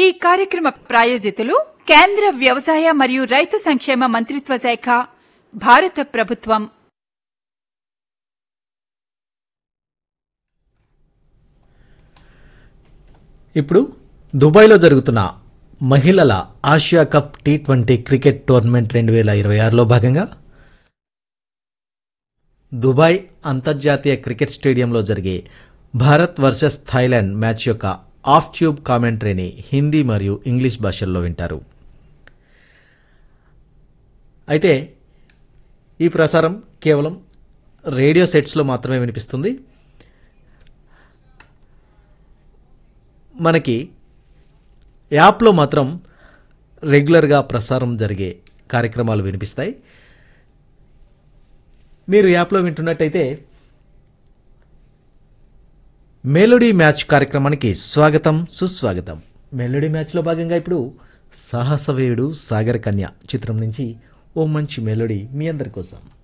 ఈ కార్యక్రమ ప్రాయోజితులు కేంద్ర వ్యవసాయ మరియు రైతు సంక్షేమ మంత్రిత్వ శాఖ భారత ప్రభుత్వం ఇప్పుడు దుబాయ్లో జరుగుతున్న మహిళల Asia cup T twenty cricket tournament రెండు వేల ఇరవై ఆరులో భాగంగా దుబాయ్ అంతర్జాతీయ క్రికెట్ స్టేడియంలో జరిగే భారత్ వర్సెస్ థాయిలాండ్ మ్యాచ్ యొక్క ఆఫ్ ట్యూబ్ కామెంటరీని హిందీ మరియు ఇంగ్లీష్ భాషల్లో వింటారు అయితే ఈ ప్రసారం కేవలం రేడియో సెట్స్లో మాత్రమే వినిపిస్తుంది మనకి యాప్లో మాత్రం రెగ్యులర్గా ప్రసారం జరిగే కార్యక్రమాలు వినిపిస్తాయి మీరు యాప్లో వింటున్నట్టయితే మెలోడీ మ్యాచ్ కార్యక్రమానికి స్వాగతం సుస్వాగతం మెలోడీ మ్యాచ్లో భాగంగా ఇప్పుడు సాహసవేయుడు సాగర్ కన్య చిత్రం నుంచి ఓ మంచి మెలోడీ మీ అందరి కోసం